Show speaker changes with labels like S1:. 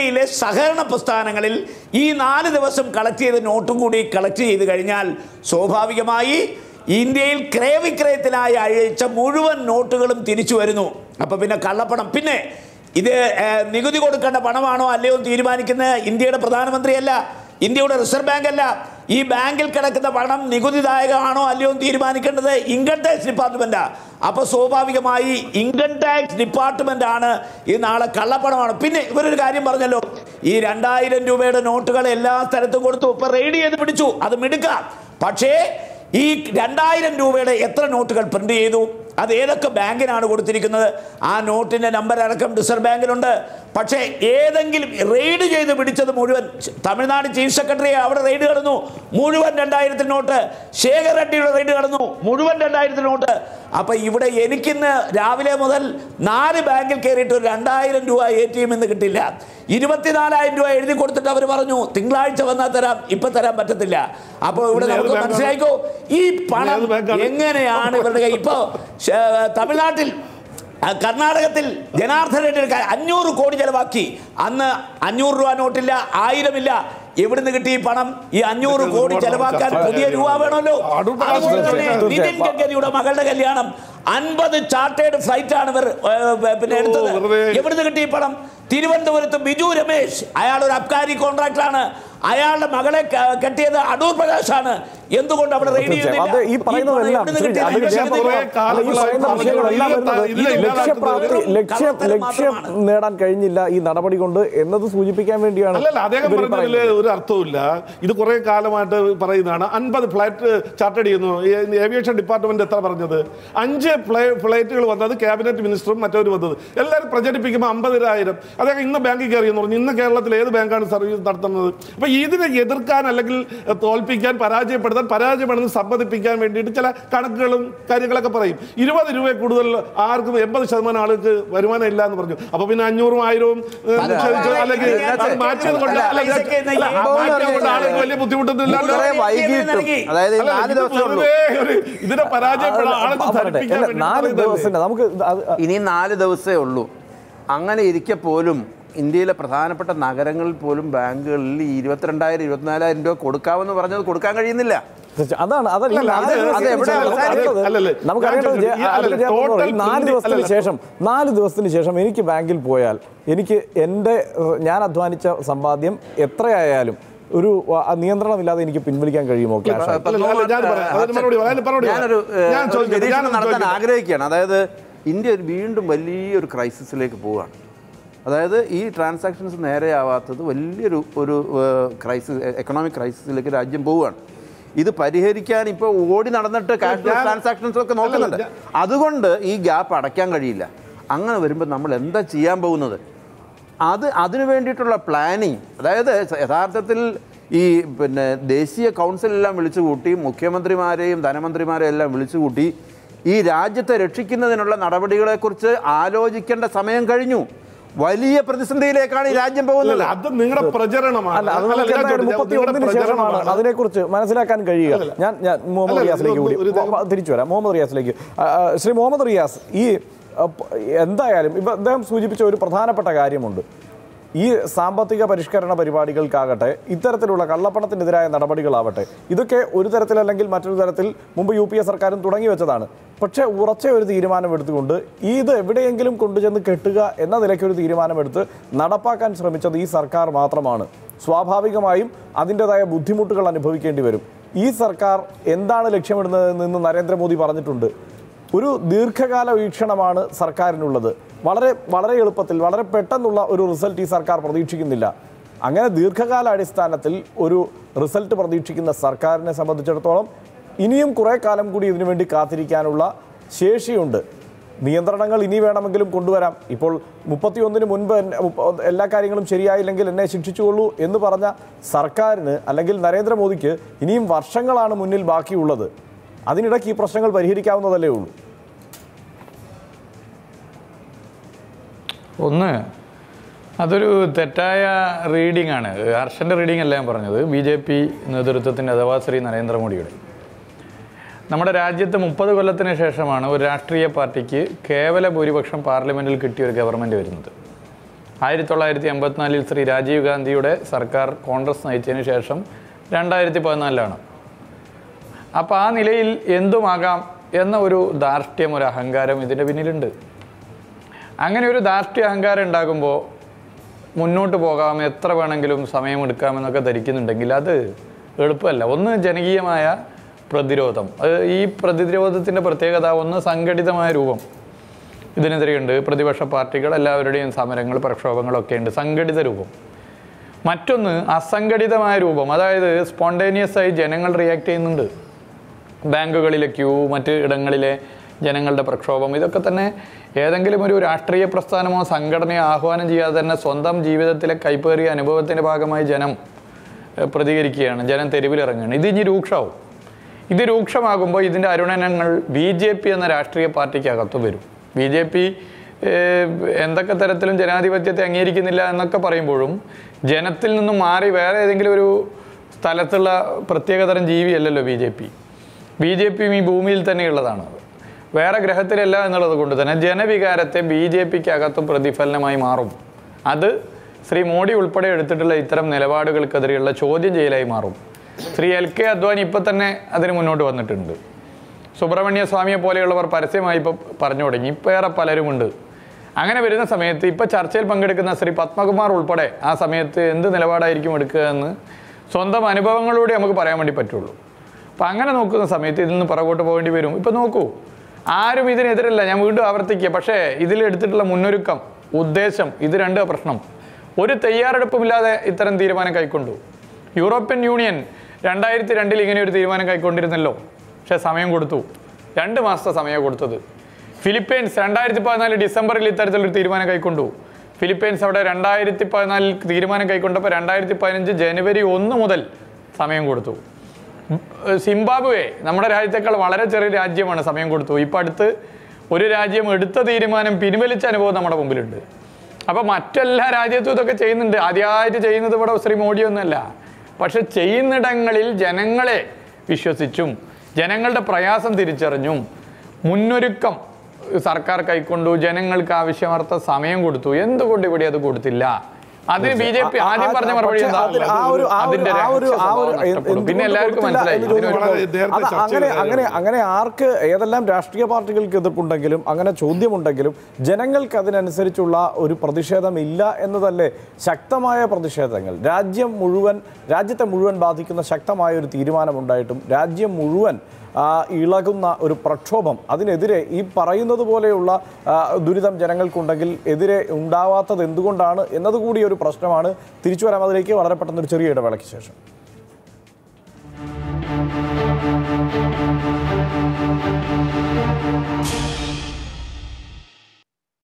S1: യിലെ സഹകരണ പ്രസ്ഥാനങ്ങളിൽ ഈ നാല് ദിവസം കളക്ട് ചെയ്ത നോട്ടും കൂടി കളക്ട് ചെയ്ത് കഴിഞ്ഞാൽ സ്വാഭാവികമായി ഇന്ത്യയിൽ ക്രയവിക്രയത്തിനായി അയച്ച മുഴുവൻ നോട്ടുകളും തിരിച്ചു വരുന്നു അപ്പൊ പിന്നെ കള്ളപ്പണം പിന്നെ ഇത് ഏർ, നികുതി കൊടുക്കേണ്ട പണമാണോ അല്ലയോ എന്ന് തീരുമാനിക്കുന്നത് ഇന്ത്യയുടെ പ്രധാനമന്ത്രിയല്ല ഇന്ത്യയുടെ റിസർവ് ബാങ്ക് അല്ല ഈ ബാങ്കിൽ കിടക്കുന്ന പണം നികുതിദായകമാണോ അല്ലയോ എന്ന് തീരുമാനിക്കേണ്ടത് ഇൻകം ടാക്സ് ഡിപ്പാർട്ട്മെന്റാ അപ്പൊ സ്വാഭാവികമായി ഇൻകം ടാക്സ് ഡിപ്പാർട്ട്മെന്റ് ആണ് ഈ നാളെ കള്ളപ്പണമാണ് പിന്നെ ഇവരൊരു കാര്യം പറഞ്ഞല്ലോ ഈ രണ്ടായിരം രൂപയുടെ നോട്ടുകൾ എല്ലാ സ്ഥലത്തും കൊടുത്തു ഇപ്പൊ റെയ്ഡ് ചെയ്ത് പിടിച്ചു അത് മിടുക്കാം പക്ഷേ ഈ രണ്ടായിരം രൂപയുടെ എത്ര നോട്ടുകൾ പ്രിന്റ് ചെയ്തു അത് ഏതൊക്കെ ബാങ്കിനാണ് കൊടുത്തിരിക്കുന്നത് ആ നോട്ടിന്റെ നമ്പർ അടക്കം റിസർവ് ബാങ്കിലുണ്ട് പക്ഷേ ഏതെങ്കിലും റെയ്ഡ് ചെയ്ത് പിടിച്ചത് മുഴുവൻ തമിഴ്നാട് ചീഫ് സെക്രട്ടറി അവിടെ റെയ്ഡ് കടന്നു മുഴുവൻ രണ്ടായിരത്തിന് നോട്ട് ശേഖർ റെഡ്ഡിയുടെ റെയ്ഡ് കടന്നു മുഴുവൻ രണ്ടായിരത്തിന് നോട്ട് അപ്പൊ ഇവിടെ എനിക്കിന്ന് രാവിലെ മുതൽ നാല് ബാങ്കിൽ കയറിയിട്ട് ഒരു രണ്ടായിരം രൂപ എ ടി എമ്മിൽ നിന്ന് കിട്ടില്ല ഇരുപത്തിനാലായിരം രൂപ എഴുതി കൊടുത്തിട്ട് അവർ പറഞ്ഞു തിങ്കളാഴ്ച വന്നാൽ തരാം ഇപ്പൊ തരാൻ പറ്റത്തില്ല അപ്പോൾ ഇവിടെ
S2: ഇത് ഏത്
S1: നമുക്ക്
S2: ബാങ്കാണ്?
S1: മനസ്സിലായിക്കോ ഈ പണം
S2: ഏത് ബാങ്കാണ്?
S1: എങ്ങനെയാണ് ഇവരുടെ കയ്യിൽ ഇപ്പോ ശ- തമിഴ്നാട്ടിൽ ആ, കർണാടകത്തിൽ ജനാർദ്ദൻ റെഡ്ഡി ഒരു കാര്യം, അഞ്ഞൂറ് കോടി ചെലവാക്കി അന്ന് അഞ്ഞൂറ് രൂപ നോട്ടില്ല ആയിരമില്ല എവിടുന്ന് കിട്ടി ഈ പണം ഈ അഞ്ഞൂറ്
S2: ഇതൊക്കെ
S1: കോടി
S2: ഒരുപാട്
S1: ചെലവാക്കാൻ
S2: ചർച്ച
S1: പുതിയ രൂപ വേണമല്ലോ
S2: അടൂർ പ്രകാശ്
S1: അതുപോലെ തന്നെ
S2: തീർച്ചയായും.
S1: നിതിൻ ഗഡ്കരിയുടെ മകളുടെ കല്യാണം അൻപത് ചാർട്ടേഡ് ഫ്ലൈറ്റ് ആണ് ഇവർ ഏ, പിന്നെ എടുത്തത്
S2: ഓ, വെറുതെ.
S1: എവിടുന്ന് കിട്ടി ഈ പണം തിരുവനന്തപുരത്ത് ബിജു രമേശ് അയാൾ ഒരു അബ്കാരി കോൺട്രാക്ടറാണ് അയാളുടെ മകളെ ക- കെട്ടിയത് അടൂർ പ്രകാശാണ് എന്തുകൊണ്ട് അവിടെ റെയ്ഡ്
S3: തീർച്ചയായും.
S1: ചെയ്യുന്നില്ല
S3: അത് ഈ പറയുന്നതെല്ലാം
S1: എവിടുന്ന്
S3: ശ്രീ,
S1: കിട്ടി?
S3: അത്
S1: അതിന്റെ
S3: ഞാൻ
S1: ശക്തി
S2: കുറേ
S3: പറയുന്നത് അല്ല, ഈ പറയുന്ന
S2: കാലങ്ങളായി
S3: വിഷയങ്ങളെല്ലാം
S2: ഇതിൽ
S3: വരുന്നത്
S2: ഇതിൽ
S3: ലക്ഷ്യപ്രാപ്തി
S1: ഇതിൽ
S3: ലക്ഷ്യം
S1: കള്ളത്തരം
S3: ലക്ഷ്യം
S1: മാത്രമാണ്.
S3: നേടാൻ കഴിഞ്ഞില്ല ഈ നടപടി കൊണ്ട് എന്നത് സൂചിപ്പിക്കാൻ വേണ്ടിയാണ്
S2: അല്ലല്ല അദ്ദേഹം
S3: ഇവർ ഈ
S2: പറഞ്ഞതിൽ
S3: പറയുന്നത്.
S2: ഒരു അർത്ഥവുമില്ല ഇത് കുറെ കാലമായിട്ട് പറയുന്നതാണ് അൻപത് ഫ്ലൈറ്റ് ചാർട്ടേഡ് ചെയ്യുന്നു ഈ ഏവിയേഷൻ ഡിപ്പാർട്ട്മെന്റ് എത്ര പറഞ്ഞത് അഞ്ച് ഫ്ലൈ- ഫ്ലൈറ്റുകൾ വന്നത് ക്യാബിനറ്റ് മിനിസ്റ്ററും മറ്റവർ വന്നത് എല്ലാവരും പ്രചരിപ്പിക്കുമ്പോൾ അമ്പതിനായിരം അദ്ദേഹം ഇന്ന് ബാങ്കിൽ കയറി എന്ന് പറഞ്ഞു ഇന്ന് കേരളത്തിൽ ഏത് ബാങ്കാണ് സർവീസ് നടത്തുന്നത് അപ്പൊ ഇതിനെ എതിർക്കാൻ അല്ലെങ്കിൽ എഹ്, തോൽപ്പിക്കാൻ പരാജയപ്പെടുത്താൻ പരാജയപ്പെടുന്ന സമ്മതിപ്പിക്കാൻ വേണ്ടിയിട്ട് ചില കണക്കുകളും കാര്യങ്ങളൊക്കെ പറയും ഇരുപത് രൂപ കൂടുതൽ ആർക്കും എൺപത് ശതമാനം ആൾക്ക് വരുമാനം ഇല്ല എന്ന് പറഞ്ഞു അപ്പൊ പിന്നെ അഞ്ഞൂറും ആയിരവും ഏഹ്, നിക്ഷേപിച്ചു അല്ലെങ്കിൽ അത് മാറ്റിയത് കൊണ്ട്
S1: അല്ല,
S2: അല്ല,
S1: ഇതൊക്കെ ഇന്ന്
S2: അല്ല, ആ
S1: ഈ
S2: മാറ്റിയത് കൊണ്ട് ആൾക്ക് വലിയ ബുദ്ധിമുട്ടൊന്നുമില്ല
S4: കുറെ വൈകിട്ടും അതായത് ഈ
S2: അല്ല,
S4: നാല്
S2: ഇത്
S4: ദിവസമേ ഉള്ളൂ
S2: വെറുതെ ഒരു ഇതിനെ പരാജയപ്പെടാൻ
S3: ആ,
S2: ആൾക്ക്
S3: പറയട്ടെ.
S2: ധരിപ്പിക്കാൻ
S3: അല്ല,
S2: വേണ്ടി
S3: നാല്
S2: പറയുന്നതല്ലേ.
S3: ദിവസത്തിന്റെ നമുക്ക് ഇത് അത്
S4: ഇനി നാല് ദിവസമേ ഉള്ളൂ അങ്ങനെ ഇരിക്കെ പോലും ഇന്ത്യയിലെ പ്രധാനപ്പെട്ട നഗരങ്ങളിൽ പോലും ബാങ്കുകളിൽ ഈ ഇരുപത്തിരണ്ടായിരം ഇരുപത്തിനാലായിരം രൂപ കൊടുക്കാമെന്ന് പറഞ്ഞത് കൊടുക്കാൻ കഴിയുന്നില്ല
S3: തീർച്ചയായും. അതാണ് അതല്ല ഈ
S2: അല്ല,
S3: നാല്
S2: അത്
S3: ദിവസത്തിന്
S4: അത് എവിടെ
S3: ശേഷം
S4: അവസാനിക്കും?
S3: നമുക്കറിയേണ്ടത്
S2: അല്ലല്ല,
S3: നമുക്കറിയേണ്ടത്
S2: ഞാൻ
S3: ജെ-
S2: ചോദിക്കട്ടെ,
S3: അതിൽ ഞാൻ
S2: total
S3: പറഞ്ഞത് ഈ നാല്
S2: India-
S3: ദിവസത്തിന്
S2: അല്ലല്ല.
S3: ശേഷം നാല് ദിവസത്തിന് ശേഷം എനിക്ക് ബാങ്കിൽ പോയാൽ എനിക്ക് എൻ്റെ ഏഹ്, ഞാൻ അധ്വാനിച്ച സമ്പാദ്യം എത്രയായാലും ഒരു ആ, നിയന്ത്രണമില്ലാതെ എനിക്ക് പിൻവലിക്കാൻ കഴിയുമോ ക്യാഷ് ആയി?
S2: അല്ല, അല്ല, ഞാൻ പറയാം. അതിന് മറുപടി പറയാം. അതിന് മറുപടി പറയാം.
S4: ഞാനൊരു ഏഹ്,
S2: ഞാൻ
S4: ഒരു
S2: ചോദിക്കട്ടെ,
S4: നിരീക്ഷണം
S2: ഞാനൊന്ന്
S4: നടത്താൻ
S2: ചോദിക്കട്ടെ.
S4: ആഗ്രഹിക്കുകയാണ് അതായത് ഇന്ത്യ ഒരു വീണ്ടും വലിയൊരു ക്രൈസിസിലേക്ക് പോവുകയാണ് അതായത് ഈ ട്രാൻസാക്ഷൻസ് നേരെയാവാത്തത് വലിയൊരു ഒരു ക്രൈസിസ് എക്കണോമിക് ക്രൈസിസിലേക്ക് രാജ്യം പോവുകയാണ് ഇത് പരിഹരിക്കാൻ ഇപ്പോൾ ഓടി നടന്നിട്ട് ക്യാഷ്
S2: ഞാൻ-
S4: ട്രാൻസാക്ഷൻസ് ഒക്കെ നോക്കുന്നുണ്ട്
S2: ഞാൻ-
S4: അതുകൊണ്ട് ഈ ഗ്യാപ്പ് അടയ്ക്കാൻ കഴിയില്ല അങ്ങനെ വരുമ്പോൾ നമ്മൾ എന്താ ചെയ്യാൻ പോകുന്നത് അത് അതിനു വേണ്ടിയിട്ടുള്ള പ്ലാനിങ് അതായത് യഥാർത്ഥത്തിൽ ഈ പിന്നെ ദേശീയ കൗൺസിലെല്ലാം വിളിച്ചു കൂട്ടി മുഖ്യമന്ത്രിമാരെയും ധനമന്ത്രിമാരെയും എല്ലാം വിളിച്ചു കൂട്ടി ഈ രാജ്യത്തെ രക്ഷിക്കുന്നതിനുള്ള നടപടികളെക്കുറിച്ച് ആലോചിക്കേണ്ട സമയം കഴിഞ്ഞു വലിയ പ്രതിസന്ധിയിലേക്കാണ് ഈ രാജ്യം
S2: അല്ല,
S4: പോകുന്നത്
S2: അത് നിങ്ങളുടെ പ്രചരണമാണ്
S3: അല്ല അത്
S2: അല്ല,
S3: നമുക്ക്
S2: ഞാൻ
S3: എന്തായാലും
S2: ചോദിച്ചത്
S3: മുപ്പത്തി
S2: നിങ്ങളുടെ
S3: ഒന്നിന് ശേഷമാണ്
S2: പ്രചരണമാണ്.
S3: അതിനെക്കുറിച്ച് മനസ്സിലാക്കാൻ കഴിയുക ഞാൻ ഞാൻ മുഹമ്മദ്
S2: അല്ല,
S3: റിയാസിലേക്ക്
S2: ഒരു-
S3: കൂടി
S2: ഒരു-
S3: മൊ- മൊ- തിരിച്ചു വരാം മുഹമ്മദ് റിയാസിലേക്ക് ആ, ആ, ശ്രീ മുഹമ്മദ് റിയാസ് ഈ ആ, പ- എന്തായാലും ഇപ്പം അദ്ദേഹം സൂചിപ്പിച്ച ഒരു പ്രധാനപ്പെട്ട കാര്യമുണ്ട് ഈ സാമ്പത്തിക പരിഷ്കരണ പരിപാടികൾക്കാകട്ടെ ഇത്തരത്തിലുള്ള കള്ളപ്പണത്തിനെതിരായ നടപടികളാവട്ടെ ഇതൊക്കെ ഒരു തരത്തിലല്ലെങ്കിൽ മറ്റൊരു തരത്തിൽ മുമ്പ് യു പി എ സർക്കാരും തുടങ്ങി വെച്ചതാണ് പക്ഷേ ഉറച്ച ഒരു തീരുമാനമെടുത്തുകൊണ്ട് ഇത് എവിടെയെങ്കിലും കൊണ്ടുചെന്ന് കെട്ടുക എന്ന നിലയ്ക്ക് ഒരു തീരുമാനമെടുത്ത് നടപ്പാക്കാൻ ശ്രമിച്ചത് ഈ സർക്കാർ മാത്രമാണ് സ്വാഭാവികമായും അതിൻ്റെതായ ബുദ്ധിമുട്ടുകൾ അനുഭവിക്കേണ്ടി വരും ഈ സർക്കാർ എന്താണ് ലക്ഷ്യമിടുന്നതെന്ന് നരേന്ദ്രമോദി പറഞ്ഞിട്ടുണ്ട് ഒരു ദീർഘകാല വീക്ഷണമാണ് സർക്കാരിനുള്ളത് വളരെ വളരെ എളുപ്പത്തിൽ വളരെ പെട്ടെന്നുള്ള ഒരു റിസൾട്ട് ഈ സർക്കാർ പ്രതീക്ഷിക്കുന്നില്ല അങ്ങനെ ദീർഘകാല അടിസ്ഥാനത്തിൽ ഒരു റിസൾട്ട് പ്രതീക്ഷിക്കുന്ന സർക്കാരിനെ സംബന്ധിച്ചിടത്തോളം ഇനിയും കുറേ കാലം കൂടി ഇതിനു വേണ്ടി കാത്തിരിക്കാനുള്ള ശേഷിയുണ്ട് നിയന്ത്രണങ്ങൾ ഇനി വേണമെങ്കിലും കൊണ്ടുവരാം ഇപ്പോൾ മുപ്പത്തിയൊന്നിന് മുൻപ് എന്നെ- മുപ്പ- എല്ലാ കാര്യങ്ങളും ശരിയായില്ലെങ്കിൽ എന്നെ ശിക്ഷിച്ചുകൊള്ളൂ എന്ന് പറഞ്ഞ സർക്കാരിന് അല്ലെങ്കിൽ നരേന്ദ്രമോദിക്ക് ഇനിയും വർഷങ്ങളാണ് മുന്നിൽ ബാക്കിയുള്ളത് അതിനിടയ്ക്ക് ഈ പ്രശ്നങ്ങൾ പരിഹരിക്കാവുന്നതല്ലേ ഉള്ളൂ
S5: ഒന്ന് അതൊരു തെറ്റായ റീഡിംഗ് ആണ് ഹർഷൻ്റെ റീഡിംഗ് അല്ല ഞാൻ പറഞ്ഞത് ബി ജെ പി നേതൃത്വത്തിൻ്റെ അഥവാ ശ്രീ നരേന്ദ്രമോദിയുടെ നമ്മുടെ രാജ്യത്ത് മുപ്പത് കൊല്ലത്തിന് ശേഷമാണ് ഒരു രാഷ്ട്രീയ പാർട്ടിക്ക് കേവല ഭൂരിപക്ഷം പാർലമെൻറ്റിൽ കിട്ടിയ ഒരു ഗവൺമെൻറ് വരുന്നത് ആയിരത്തി തൊള്ളായിരത്തി എൺപത്തിനാലിൽ ശ്രീ രാജീവ് ഗാന്ധിയുടെ സർക്കാർ കോൺഗ്രസ് നയിച്ചതിന് ശേഷം രണ്ടായിരത്തി പതിനാലിലാണ് അപ്പോൾ ആ നിലയിൽ എന്തുമാകാം എന്ന ഒരു ധാർഷ്ട്യം ഒരു അഹങ്കാരം ഇതിൻ്റെ പിന്നിലുണ്ട് അങ്ങനെ ഒരു ധാർഷ്ട്യ അഹങ്കാരം ഉണ്ടാകുമ്പോൾ മുന്നോട്ട് പോകാം എത്ര വേണമെങ്കിലും സമയമെടുക്കാമെന്നൊക്കെ ധരിക്കുന്നുണ്ടെങ്കിൽ അത് എളുപ്പമല്ല ഒന്ന് ജനകീയമായ പ്രതിരോധം അത് ഈ പ്രതിരോധത്തിൻ്റെ പ്രത്യേകത ഒന്ന് സംഘടിതമായ രൂപം ഇതിനെതിരെയുണ്ട് പ്രതിപക്ഷ പാർട്ടികൾ എല്ലാവരുടെയും സമരങ്ങൾ പ്രക്ഷോഭങ്ങളൊക്കെ ഉണ്ട് സംഘടിത രൂപം മറ്റൊന്ന് അസംഘടിതമായ രൂപം അതായത് സ്പോണ്ടേനിയസ് ആയി ജനങ്ങൾ റിയാക്ട് ചെയ്യുന്നുണ്ട് ബാങ്കുകളിലെ ക്യൂ മറ്റ് ഇടങ്ങളിലെ ജനങ്ങളുടെ പ്രക്ഷോഭം ഇതൊക്കെ തന്നെ ഏതെങ്കിലും ഒരു രാഷ്ട്രീയ പ്രസ്ഥാനമോ സംഘടനയോ ആഹ്വാനം ചെയ്യാതെ തന്നെ സ്വന്തം ജീവിതത്തിലെ കൈപ്പേറിയ അനുഭവത്തിൻ്റെ ഭാഗമായി ജനം ഏഹ്, പ്രതികരിക്കുകയാണ് ജനം തെരുവിലിറങ്ങുകയാണ് ഇത് ഇനി രൂക്ഷമാവും ഇത് രൂക്ഷമാകുമ്പോൾ ഇതിൻ്റെ അരുണനങ്ങൾ ബി ജെ പി എന്ന രാഷ്ട്രീയ പാർട്ടിക്ക് അകത്തു വരും ബി ജെ പി എന്തൊക്കെ തരത്തിലും ജനാധിപത്യത്തെ അംഗീകരിക്കുന്നില്ല എന്നൊക്കെ പറയുമ്പോഴും ജനത്തിൽ നിന്നും മാറി വേറെ ഏതെങ്കിലും ഒരു സ്ഥലത്തുള്ള പ്രത്യേകതരം ജീവിയല്ലല്ലോ B J P B J പിയും ഈ ഭൂമിയിൽ തന്നെയുള്ളതാണ് വേറെ ഗ്രഹത്തിലല്ല എന്നുള്ളത് കൊണ്ട് തന്നെ ജനവികാരത്തെ ബി ജെ പിക്ക് അകത്തും പ്രതിഫലനമായി മാറും അത് ശ്രീ മോഡി ഉൾപ്പെടെ എടുത്തിട്ടുള്ള ഇത്തരം നിലപാടുകൾക്കെതിരെയുള്ള ചോദ്യം ചെയ്യലായി മാറും ശ്രീ എൽ കെ അദ്വാനി ഇപ്പം തന്നെ അതിന് മുന്നോട്ട് വന്നിട്ടുണ്ട് സുബ്രഹ്മണ്യ സ്വാമിയെ പോലെയുള്ളവർ പരസ്യമായി ഇപ്പോൾ പറഞ്ഞു തുടങ്ങി ഇപ്പോൾ ഏറെ പലരുമുണ്ട് അങ്ങനെ വരുന്ന സമയത്ത് ഇപ്പോൾ ചർച്ചയിൽ പങ്കെടുക്കുന്ന ശ്രീ പത്മകുമാർ ഉൾപ്പെടെ ആ സമയത്ത് എന്ത് നിലപാടായിരിക്കും എടുക്കുക എന്ന് സ്വന്തം അനുഭവങ്ങളിലൂടെ നമുക്ക് പറയാൻ വേണ്ടി പറ്റുള്ളൂ അപ്പം അങ്ങനെ നോക്കുന്ന സമയത്ത് ഇതിൽ നിന്ന് പുറകോട്ട് പോകേണ്ടി വരും ഇപ്പം നോക്കൂ ആരും ഇതിനെതിരല്ല ഞാൻ വീണ്ടും ആവർത്തിക്കുക പക്ഷേ ഇതിൽ എടുത്തിട്ടുള്ള മുന്നൊരുക്കം ഉദ്ദേശം ഇത് രണ്ട് പ്രശ്നം ഒരു തയ്യാറെടുപ്പുമില്ലാതെ ഇത്തരം തീരുമാനം കൈക്കൊണ്ടു യൂറോപ്യൻ യൂണിയൻ രണ്ടായിരത്തി രണ്ടിൽ ഇങ്ങനെ ഒരു തീരുമാനം കൈക്കൊണ്ടിരുന്നല്ലോ പക്ഷേ സമയം കൊടുത്തു രണ്ട് മാസത്തെ സമയം കൊടുത്തത് ഫിലിപ്പീൻസ് രണ്ടായിരത്തി പതിനാല് ഡിസംബറിൽ ഇത്തരത്തിലൊരു തീരുമാനം കൈക്കൊണ്ടു ഫിലിപ്പീൻസ് അവിടെ രണ്ടായിരത്തി പതിനാലിൽ തീരുമാനം കൈക്കൊണ്ടപ്പോൾ രണ്ടായിരത്തി പതിനഞ്ച് ജനുവരി ഒന്ന് മുതൽ സമയം കൊടുത്തു സിംബാബ്വെ നമ്മുടെ രാജ്യത്തേക്കാൾ വളരെ ചെറിയ രാജ്യമാണ് സമയം കൊടുത്തു ഇപ്പം അടുത്ത് ഒരു രാജ്യം എടുത്ത തീരുമാനം പിൻവലിച്ച അനുഭവം നമ്മുടെ മുമ്പിലുണ്ട് അപ്പോൾ മറ്റെല്ലാ രാജ്യത്തും ഇതൊക്കെ ചെയ്യുന്നുണ്ട് ആദ്യമായിട്ട് ചെയ്യുന്നത് ഇവിടെ ശ്രീ മോഡിയൊന്നുമല്ല പക്ഷെ ചെയ്യുന്നിടങ്ങളിൽ ജനങ്ങളെ വിശ്വസിച്ചും ജനങ്ങളുടെ പ്രയാസം തിരിച്ചറിഞ്ഞും മുന്നൊരുക്കം സർക്കാർ കൈക്കൊണ്ടു ജനങ്ങൾക്ക് ആവശ്യമർത്ഥ സമയം കൊടുത്തു എന്തുകൊണ്ട് ഇവിടെ അത് കൊടുത്തില്ല അതിന് ബി ജെ പി ആദ്യം പറഞ്ഞ മറുപടി
S3: പക്ഷേ
S5: എന്താ
S3: അതിൽ ആ ഒരു ആ ഒരു
S5: അതിന്റെ
S3: ആ ഒരു
S5: രഹസ്യ
S3: ആ ഒരു
S5: സ്വഭാവം നഷ്ടപ്പെടും. പിന്നെ
S3: എന്തുകൊണ്ട്
S5: എല്ലാവർക്കും
S3: കൊടുത്തില്ല
S5: മനസ്സിലായി
S3: എന്ന്
S5: ഇതിനൊരു
S3: ചോദിക്കുമ്പോൾ
S2: നേരത്തെ
S3: അത്
S2: ചർച്ച
S3: അങ്ങനെ
S2: ചെയ്ത
S3: അങ്ങനെ അങ്ങനെ ആർക്ക് ഏതെല്ലാം രാഷ്ട്രീയ പാർട്ടികൾക്ക് എതിർപ്പുണ്ടെങ്കിലും അങ്ങനെ ചോദ്യമുണ്ടെങ്കിലും ജനങ്ങൾക്ക് അതിനനുസരിച്ചുള്ള ഒരു പ്രതിഷേധം ഇല്ല എന്നതല്ലേ ശക്തമായ പ്രതിഷേധങ്ങൾ രാജ്യം മുഴുവൻ രാജ്യത്തെ മുഴുവൻ ബാധിക്കുന്ന ശക്തമായ ഒരു തീരുമാനമുണ്ടായിട്ടും രാജ്യം മുഴുവൻ ആ, ഇളകുന്ന ഒരു പ്രക്ഷോഭം അതിനെതിരെ ഈ പറയുന്നത് പോലെയുള്ള ആ, ദുരിതം ജനങ്ങൾക്കുണ്ടെങ്കിൽ എതിരെ ഉണ്ടാവാത്തത് എന്തുകൊണ്ടാണ് എന്നതുകൂടി ഒരു പ്രശ്നമാണ് തിരിച്ചു വരാം അതിലേക്ക് വളരെ പെട്ടെന്ന് ഒരു ചെറിയ ഇടവേളയ്ക്ക് ശേഷം